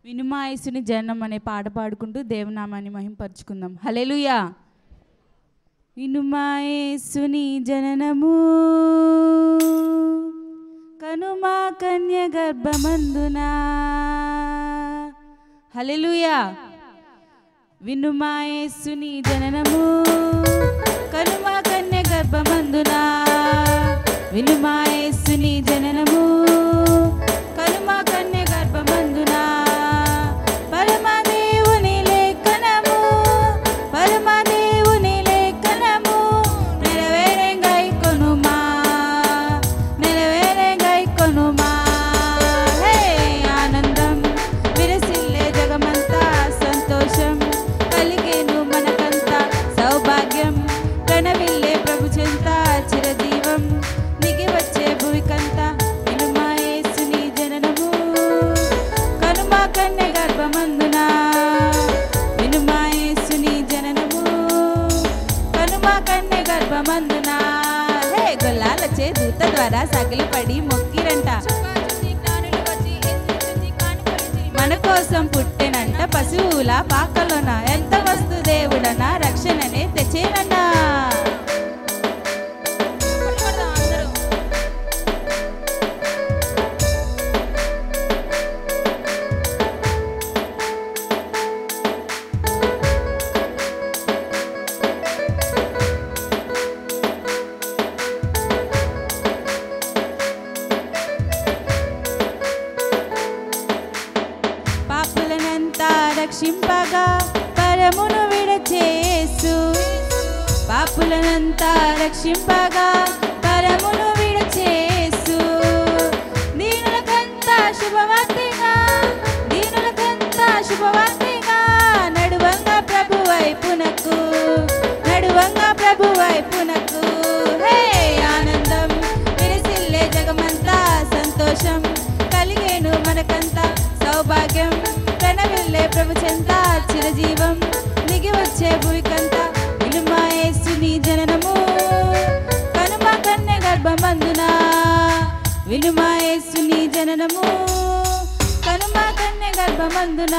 వినుమాయసుని జననం అనే పాట పాడుకుంటూ దేవనామాన్ని మహింపరుచుకుందాం హల్లెలూయా వినుమాయేసుని జననము కనుమా కన్య గర్భమందునా హల్లెలూయా వినుమాయేసుని జననము కనుమా కన్య గర్భమందునా వినుమాయేసుని జననము కనుమా కన్య గర్భమందునా పరమదేవుని లేఖనము పరమదేవుని లేఖనము నెరవేరంగై కొనుమా నెరవేరంగై కొనుమా హే ఆనందం విరసిల్లే జగమంతా సంతోషం కలిగేను మనకంతా సౌభాగ్యం కనవిల్లే ప్రభు చెంత చిరజీవం దిగి వచ్చే భూమికంతా వినుమా యేసుని జననము కనుమా కన్య గర్భమందున వినుమా యేసుని జననము కనుమా కన్య గర్భమందున హే గొల్లాలచే దూత ద్వారా సగిలిపడి మొక్కిరంట మన కోసం పుట్టెనంట పశువుల పాకలోన ఎంత వస్తు దేవుడన రక్షణనే తెచ్చేనన్నా పాపులనంతా రక్షింపగా పరమును విడచేసు పాపులనంతా రక్షింపగా పరమును విడచేసు దీనులకంతా శుభవార్తగా దీనులకంతా శుభవార్తగా నడువంగా ప్రభు వైపునకు నడువంగా ప్రభు వైపునకు హే ఆనందం విరసిల్లే జగమంతా సంతోషం కలిగేను మనకంతా సౌభాగ్యం కనవిల్లే ప్రభు చెంత చిరజీవం దిగి వచ్చే భూమికంతా విలుమా యేసుని జననము కనుమ కన్య గర్భమందున వినుమా యేసుని జననము కనుమ కన్య గర్భమందున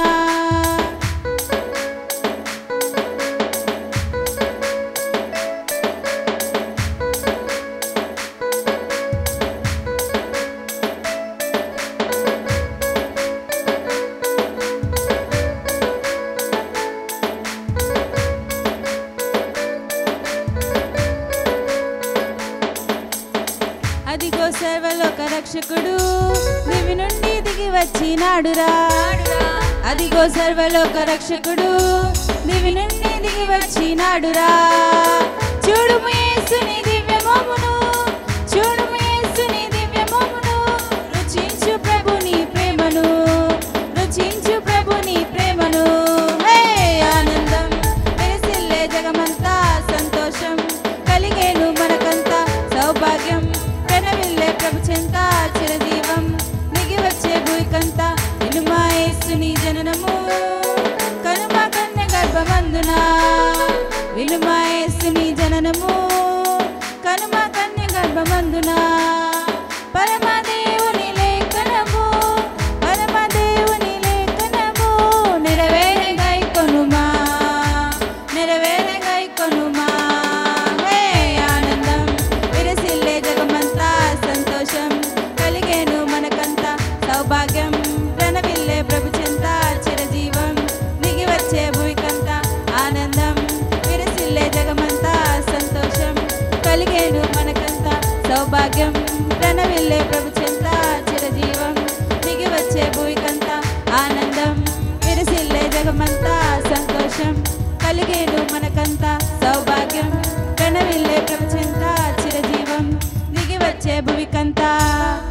అదిగో సర్వలోక రక్షకుడు దివి నుండి దిగి వచ్చినాడురా అదిగో సర్వలోక రక్షకుడు దివి నుండి దిగి వచ్చినాడురా చూడుము యేసుని దివ్యమోమును చూడుము యేసుని దివ్యమోమును రుచించు ప్రభుని ప్రేమను రుచించు ప్రభుని ప్రేమను హే ఆనందం వెరసిల్లే జగమంతా సంతోషం కలిగేను మనకంతా సౌభాగ్యం కనవిల్లే ప్రభు చెంత చిరజీవం దిగి వచ్చే భూమికంతా వినుమా యేసుని జననము కనుమ కన్య గర్భమందున వినుమా యేసుని జననము కనుమ కన్య గర్భమందున పరమదేవుని లేఖనము పరమదేవుని లేఖనము నెరవేరగై కొనుమా నెరవేరగై కొనుమా హే ఆనందం విరసిల్లే జగమంతా సంతోషం కలిగేను మనకంతా సౌభాగ్యం ప్రణవిల్లే ప్రభు చెంత చిరజీవం దిగి వచ్చే భూమికంతా ఆనందం విరసిల్లే జగమంతా సంతోషం కలిగేను మనకంతా సౌభాగ్యం ప్రణవిల్లే ప్రభు చెంత చిరజీవం దిగి వచ్చే భూమికంతా ఆనందం విరసిల్లే జగమంతా సంతోషం కలిగేను మనకంతా సౌభాగ్యం కనవిల్లే ప్రపంచంతా చిరజీవం దిగి వచ్చే భువికంతా